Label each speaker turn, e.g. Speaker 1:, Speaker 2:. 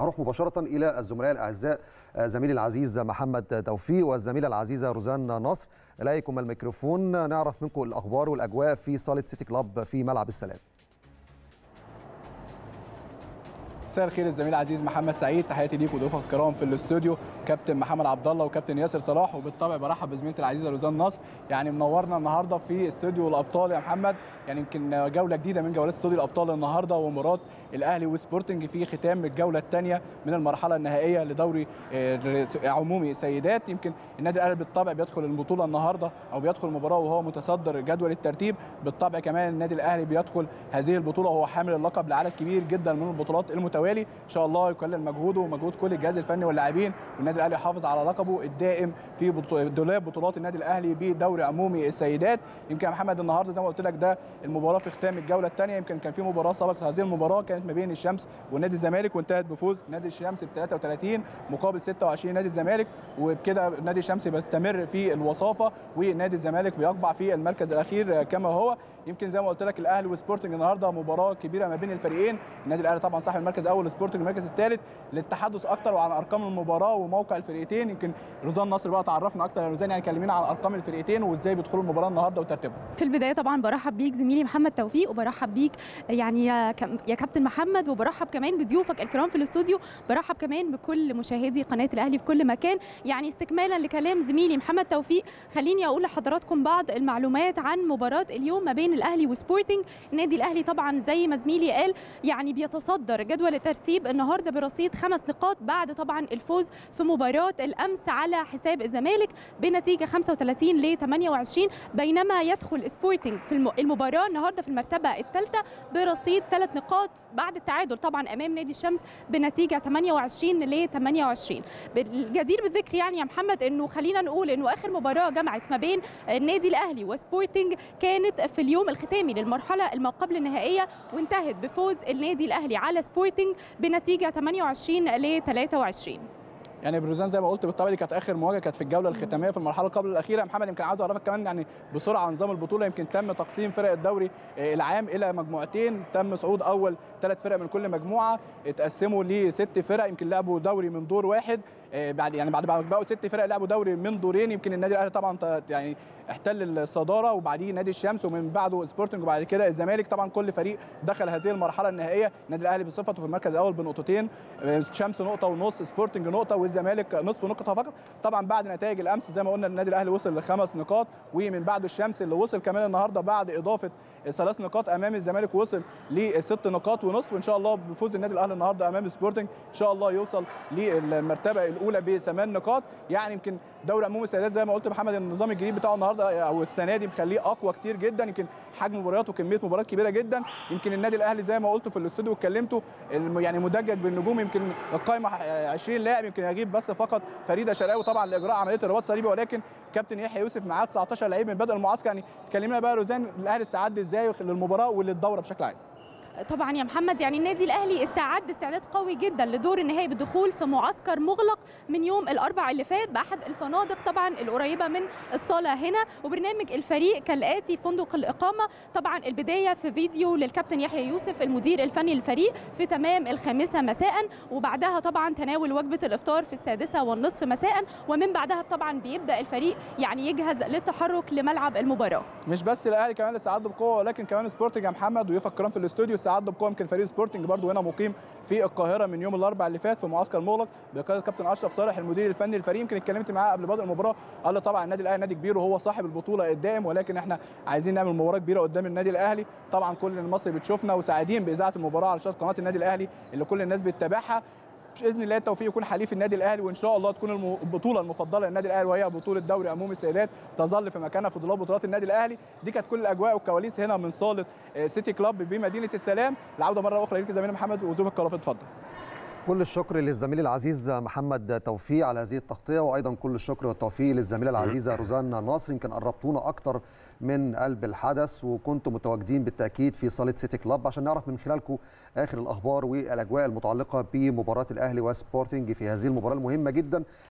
Speaker 1: هروح مباشره الى الزملاء الاعزاء زميلي العزيز محمد توفيق والزميله العزيزه روزان نصر اليكم الميكروفون نعرف منكم الاخبار والاجواء في صاله سيتي كلاب في ملعب السلام
Speaker 2: مساء الخير الزميل العزيز محمد سعيد تحياتي ليك وضيوفك الكرام في الاستوديو كابتن محمد عبد الله وكابتن ياسر صلاح وبالطبع برحب بزميلتي العزيزه روزان نصر يعني منورنا النهارده في استوديو الابطال يا محمد يعني يمكن جوله جديده من جولات استوديو الابطال النهارده ومباراه الاهلي وسبورتنج في ختام الجوله الثانيه من المرحله النهائيه لدوري عمومي سيدات يمكن النادي الاهلي بالطبع بيدخل البطوله النهارده او بيدخل المباراه وهو متصدر جدول الترتيب بالطبع كمان النادي الاهلي بيدخل هذه البطوله وهو حامل اللقب لعدد كبير جدا من البطولات المتوالي ان شاء الله يكلل مجهوده ومجهود كل الجهاز الفني واللاعبين والنادي الاهلي يحافظ على لقبه الدائم في دولاب بطولات النادي الاهلي بدوري عمومي السيدات يمكن يا محمد النهارده زي ما قلت لك ده المباراه في ختام الجوله الثانيه يمكن كان في مباراه سبقت هذه المباراه كانت ما بين الشمس ونادي الزمالك وانتهت بفوز نادي الشمس ب 33 مقابل 26 نادي الزمالك وبكده نادي الشمس بيستمر في الوصافه ونادي الزمالك بيقبع في المركز الاخير كما هو يمكن زي ما قلت لك الاهلي وسبورتنج النهارده مباراه كبيره ما بين الفريقين النادي الاهلي طبعا صاحب المركز الاول سبورتنج المركز الثالث للتحدث اكتر عن ارقام المباراه وموقع الفرقتين يمكن روزان نصر بقى تعرفنا اكتر يا روزان يعني كلمينا عن ارقام الفرقتين وازاي بيدخلوا المباراه النهارده وترتيبهم
Speaker 3: في البدايه طبعا برحب بيك زميلي محمد توفيق وبرحب بيك يعني يا, كم يا كابتن محمد وبرحب كمان بضيوفك الكرام في الاستوديو برحب كمان بكل مشاهدي قناه الاهلي في كل مكان يعني استكمالا لكلام زميلي محمد توفيق خليني اقول لحضراتكم بعض المعلومات عن مباراه اليوم ما بين الاهلي وسبورتنج النادي الاهلي طبعا زي ما زميلي قال يعني بيتصدر جدول الترتيب النهارده برصيد خمس نقاط بعد طبعا الفوز في مباراه الامس على حساب الزمالك بنتيجه 35 ل 28 بينما يدخل سبورتنج في المباراه النهارده في المرتبه الثالثه برصيد ثلاث نقاط بعد التعادل طبعا امام نادي الشمس بنتيجه 28 ل 28 الجدير بالذكر يعني يا محمد انه خلينا نقول انه اخر مباراه جمعت ما بين النادي الاهلي وسبورتنج كانت في اليوم الختامي للمرحله ما قبل النهائيه وانتهت بفوز النادي الاهلي على سبورتنج بنتيجه 28 ل 23
Speaker 2: يعني بروزان زي ما قلت بالطبع دي كانت اخر مواجهه كانت في الجوله الختاميه في المرحله قبل الاخيره يا محمد يمكن عاوز اعرفك كمان يعني بسرعه عن نظام البطوله يمكن تم تقسيم فرق الدوري العام الى مجموعتين تم صعود اول ثلاث فرق من كل مجموعه اتقسموا لست فرق يمكن لعبوا دوري من دور واحد بعد يعني بعد ما بقوا ست فرق لعبوا دوري من دورين يمكن النادي الاهلي طبعا يعني احتل الصداره وبعديه نادي الشمس ومن بعده سبورتنج وبعد كده الزمالك طبعا كل فريق دخل هذه المرحله النهائيه النادي الاهلي بصفته في المركز الاول بنقطتين الشمس نقطه ونص سبورتنج نقطه والزمالك نصف نقطه فقط طبعا بعد نتائج الامس زي ما قلنا النادي الاهلي وصل لخمس نقاط ومن بعده الشمس اللي وصل كمان النهارده بعد اضافه ثلاث نقاط امام الزمالك وصل لست نقاط ونصف وان شاء الله بفوز النادي الاهلي النهارده امام سبورتنج ان شاء الله يوصل للمرتبه الاولى بثمان نقاط يعني يمكن دوري عموم السيدات زي ما قلت محمد النظام الجديد بتاعه النهارده او السنه دي مخليه اقوى كتير جدا يمكن حجم مباريات وكميه مباريات كبيره جدا يمكن النادي الاهلي زي ما قلت في الاستوديو واتكلمته يعني مدجج بالنجوم يمكن القائمه 20 لاعب يمكن يغيب بس فقط فريده شرقاوي طبعا لاجراء عمليه الرباط الصليبي ولكن كابتن يحيى يوسف معاه 19 لعيب من بدء المعسكر يعني اتكلمنا بقى روزان الاهلي استعد ازاي للمباراه وللدوره بشكل عام
Speaker 3: طبعا يا محمد يعني النادي الاهلي استعد استعداد قوي جدا لدور النهائي بالدخول في معسكر مغلق من يوم الاربع اللي فات باحد الفنادق طبعا القريبه من الصاله هنا وبرنامج الفريق كالاتي فندق الاقامه طبعا البدايه في فيديو للكابتن يحيى يوسف المدير الفني للفريق في تمام الخامسه مساء وبعدها طبعا تناول وجبه الافطار في السادسه والنصف مساء ومن بعدها طبعا بيبدا الفريق يعني يجهز للتحرك لملعب المباراه
Speaker 2: مش بس الاهلي كمان استعد بقوه ولكن كمان سبورتنج يا محمد ويفكرون في الاستوديو استعد بقوه يمكن فريق سبورتنج برضه هنا مقيم في القاهره من يوم الاربعاء اللي فات في معسكر مغلق بقياده كابتن اشرف صالح المدير الفني للفريق يمكن اتكلمت معاه قبل بدء المباراه قال لي طبعا النادي الاهلي نادي كبير وهو صاحب البطوله الدائم ولكن احنا عايزين نعمل مباراه كبيره قدام النادي الاهلي طبعا كل المصري بتشوفنا وسعيدين باذاعه المباراه على شاشه قناه النادي الاهلي اللي كل الناس بتتابعها باذن الله التوفيق يكون حليف النادي الاهلي وان شاء الله تكون البطوله المفضله للنادي الاهلي وهي بطوله دوري عمومي السيدات تظل في مكانها في ضلال بطولات النادي الاهلي دي كانت كل الاجواء والكواليس هنا من صاله سيتي كلاب بمدينه السلام العوده مره اخرى ليك زميلي محمد وزوف الكرافه اتفضل
Speaker 1: كل الشكر للزميل العزيز محمد توفيق على هذه التغطيه وايضا كل الشكر والتوفيق للزميله العزيزه روزان ناصر يمكن قربتونا اكتر من قلب الحدث وكنتم متواجدين بالتاكيد في صاله سيتي كلاب عشان نعرف من خلالكم اخر الاخبار والاجواء المتعلقه بمباراه الاهلي وسبورتنج في هذه المباراه المهمه جدا